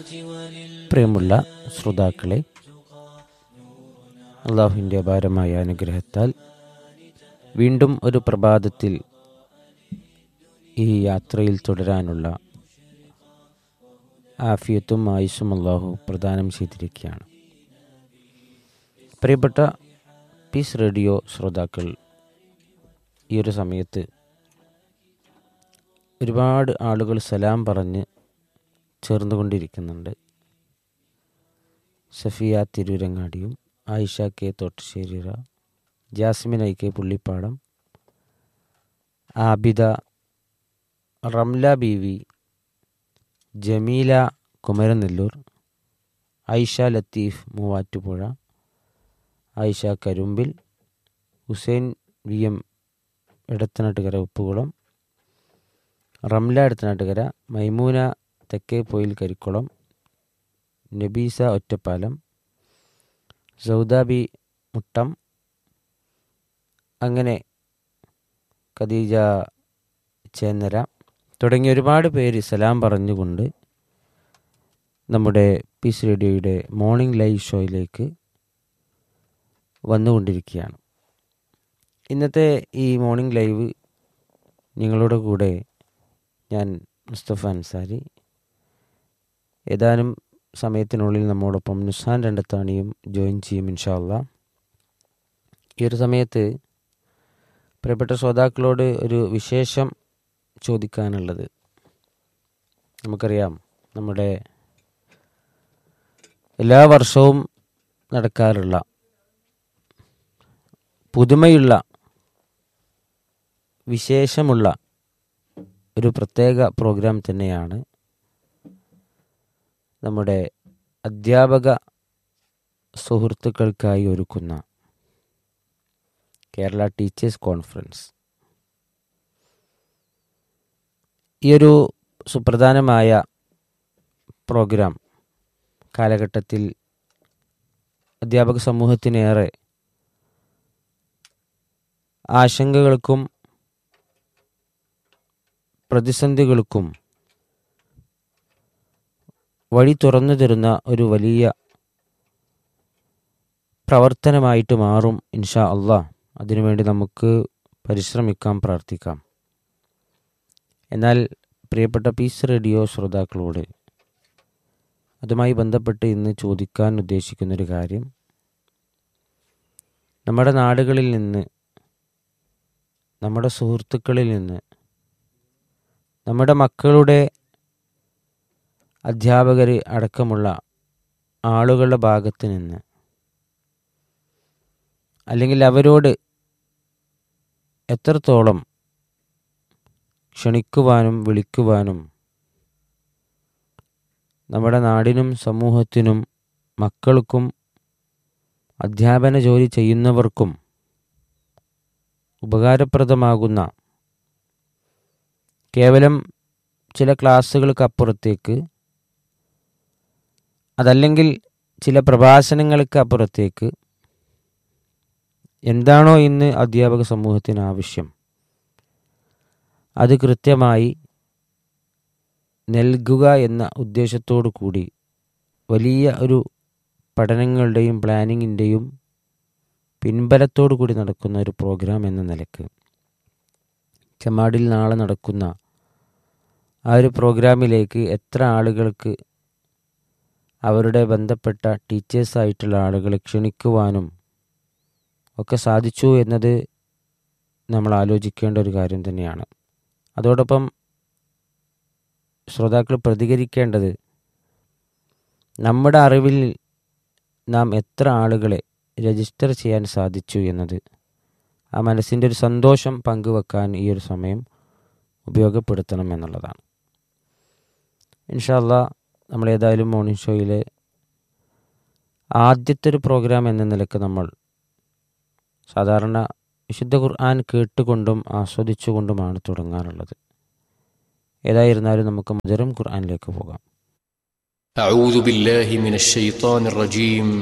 പ്രിയമുള്ള ശ്രോതാക്കളെ അള്ളാഹുവിൻ്റെ അപാരമായ അനുഗ്രഹത്താൽ വീണ്ടും ഒരു പ്രഭാതത്തിൽ ഈ യാത്രയിൽ തുടരാനുള്ള ആഫിയത്തും ആയുസ്സും അള്ളാഹു പ്രദാനം ചെയ്തിരിക്കുകയാണ് പ്രിയപ്പെട്ട പീസ് റേഡിയോ ശ്രോതാക്കൾ ഈ ഒരു സമയത്ത് ഒരുപാട് ആളുകൾ സലാം പറഞ്ഞ് ചേർന്നുകൊണ്ടിരിക്കുന്നുണ്ട് സഫിയ തിരൂരങ്ങാടിയും ആയിഷ കെ തോട്ടശ്ശേരിറ Jasmin I K Pullippadam Abida Ramla B V Jameela Kumaranellur Aisha Latheef Muvattupuzha Ayisha Karumbil Hussain V M Edathanattukara Uppukulam Ramla Edathanattukara Maimoona Thekke Poyil കരിക്കുളം Nabeesa Ottapalam സൗദാബി Muttom അങ്ങനെ ഖദീജ ചേന്നര തുടങ്ങിയ ഒരുപാട് പേര് സലാം പറഞ്ഞുകൊണ്ട് നമ്മുടെ പീസ് റേഡിയോയുടെ മോർണിംഗ് ലൈവ് ഷോയിലേക്ക് വന്നുകൊണ്ടിരിക്കുകയാണ് ഇന്നത്തെ ഈ മോർണിംഗ് ലൈവ് നിങ്ങളുടെ കൂടെ ഞാൻ മുസ്തഫ അൻസാരി ഏതാനും സമയത്തിനുള്ളിൽ നമ്മോടൊപ്പം നുസാൻ രണ്ടത്താണിയും ജോയിൻ ചെയ്യും ഇൻഷാല്ല ഈ ഒരു സമയത്ത് പ്രിയപ്പെട്ട ശ്രോതാക്കളോട് ഒരു വിശേഷം ചോദിക്കാനുള്ളത് നമുക്കറിയാം നമ്മുടെ എല്ലാ വർഷവും നടക്കാറുള്ള പുതുമയുള്ള വിശേഷമുള്ള ഒരു പ്രത്യേക പ്രോഗ്രാം തന്നെയാണ് നമ്മുടെ അധ്യാപക സുഹൃത്തുക്കൾക്കായി ഒരുക്കുന്ന കേരള ടീച്ചേഴ്സ് കോൺഫറൻസ് ഈ ഒരു സുപ്രധാനമായ പ്രോഗ്രാം കാലഘട്ടത്തിൽ അധ്യാപക സമൂഹത്തിനേറെ ആശങ്കകൾക്കും പ്രതിസന്ധികൾക്കും വഴി തുറന്നു തരുന്ന ഒരു വലിയ പ്രവർത്തനമായിട്ട് മാറും ഇൻഷാ അള്ളാ അതിനുവേണ്ടി നമുക്ക് പരിശ്രമിക്കാം പ്രാർത്ഥിക്കാം എന്നാൽ പ്രിയപ്പെട്ട പീസ് റേഡിയോ ശ്രോതാക്കളോട് അതുമായി ബന്ധപ്പെട്ട് ഇന്ന് ചോദിക്കാൻ ഉദ്ദേശിക്കുന്നൊരു കാര്യം നമ്മുടെ നാടുകളിൽ നിന്ന് നമ്മുടെ സുഹൃത്തുക്കളിൽ നിന്ന് നമ്മുടെ മക്കളുടെ അധ്യാപകർ അടക്കമുള്ള ആളുകളുടെ ഭാഗത്ത് നിന്ന് അല്ലെങ്കിൽ അവരോട് എത്രത്തോളം ക്ഷണിക്കുവാനും വിളിക്കുവാനും നമ്മുടെ നാടിനും സമൂഹത്തിനും മക്കൾക്കും അധ്യാപന ജോലി ചെയ്യുന്നവർക്കും ഉപകാരപ്രദമാകുന്ന കേവലം ചില ക്ലാസ്സുകൾക്കപ്പുറത്തേക്ക് അതല്ലെങ്കിൽ ചില പ്രഭാഷണങ്ങൾക്ക് അപ്പുറത്തേക്ക് എന്താണോ ഇന്ന് അധ്യാപക സമൂഹത്തിന് ആവശ്യം അത് കൃത്യമായി നൽകുക എന്ന ഉദ്ദേശത്തോടു കൂടി വലിയ ഒരു പഠനങ്ങളുടെയും പ്ലാനിങ്ങിൻ്റെയും പിൻബലത്തോടു കൂടി നടക്കുന്ന ഒരു പ്രോഗ്രാം എന്ന നിലക്ക് ചെമ്മാടിൽ നാളെ നടക്കുന്ന ആ ഒരു പ്രോഗ്രാമിലേക്ക് എത്ര ആളുകൾക്ക് അവരുടെ ബന്ധപ്പെട്ട ടീച്ചേഴ്സായിട്ടുള്ള ആളുകളെ ക്ഷണിക്കുവാനും ഒക്കെ സാധിച്ചു എന്നത് നമ്മൾ ആലോചിക്കേണ്ട ഒരു കാര്യം തന്നെയാണ് അതോടൊപ്പം ശ്രോതാക്കൾ പ്രതികരിക്കേണ്ടത് നമ്മുടെ അറിവിൽ നാം എത്ര ആളുകളെ രജിസ്റ്റർ ചെയ്യാൻ സാധിച്ചു എന്നത് ആ മനസ്സിൻ്റെ ഒരു സന്തോഷം പങ്കുവെക്കാൻ ഈ ഒരു സമയം ഉപയോഗപ്പെടുത്തണം എന്നുള്ളതാണ് ഇൻഷാല്ല നമ്മൾ ഏതായാലും മോർണിംഗ് ഷോയിലെ ആദ്യത്തെ ഒരു പ്രോഗ്രാം എന്ന നിലക്ക് നമ്മൾ സാധാരണ വിശുദ്ധ ഖുർആൻ കേട്ടുകൊണ്ടും ആസ്വദിച്ചുകൊണ്ടുമാണ് തുടങ്ങാറുള്ളത് ഏതായിരുന്നാലും നമുക്ക് മധുരം ഖുർആനിലേക്ക് പോകാം أعوذ بالله من الشيطان الرجيم